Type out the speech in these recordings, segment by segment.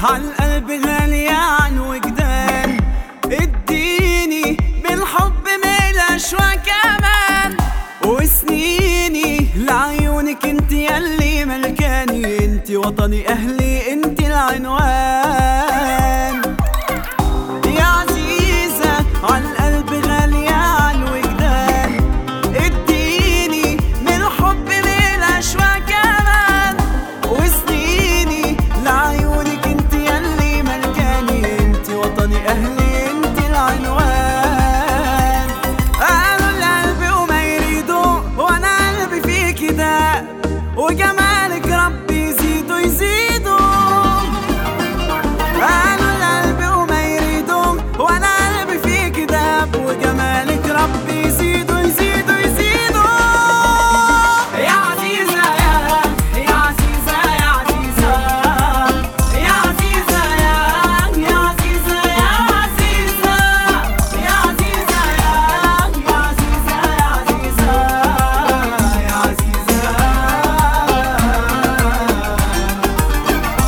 عالقلب غالية عالوجدان اديني بالحب ميل اشواق كمان وسنيني لعيونك انت يلي ملكاني انت وطني اهلي انت العنوان يا عزيزة عالقلب غالية عالوجدان اديني من الحب من اشواق كمان وسنيني لعيونك انت يلي ملكاني انت وطني اهلي انت العنوان قالوا القلب وما يريدوا وانا قلبي فيكي ده وجمالك ربي يزيدوا يزيدوا قالوا القلب وما يريدوا وانا قلبي فيك داب وجمالك ربي يزيدوا يزيدوا يزيدوا يا عزيزة يا يا عزيزة يا عزيزة يا عزيزة يا يا عزيزة يا عزيزة يا عزيزة يا يا عزيزة يا عزيزة يا عزيزة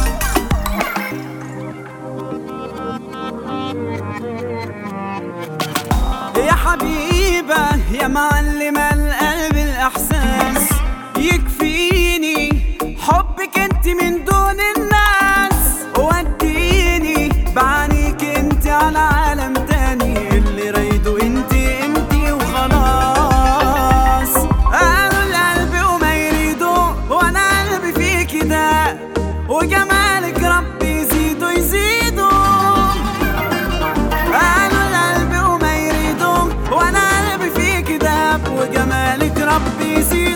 يا حبيبة يا معلمة القلب الإحساس يكفيني حبك انت من دون الناس وديني بعانيك انت على عالم تاني اللي رايده انت انت وخلاص قالوا القلب وما يريدوا وانا قلبي فيكي ده وجمالك ربي يزيدوا يزيدوا قالوا القلب وما يريدوا وانا قلبي فيك داب وجمالك ربي يزيد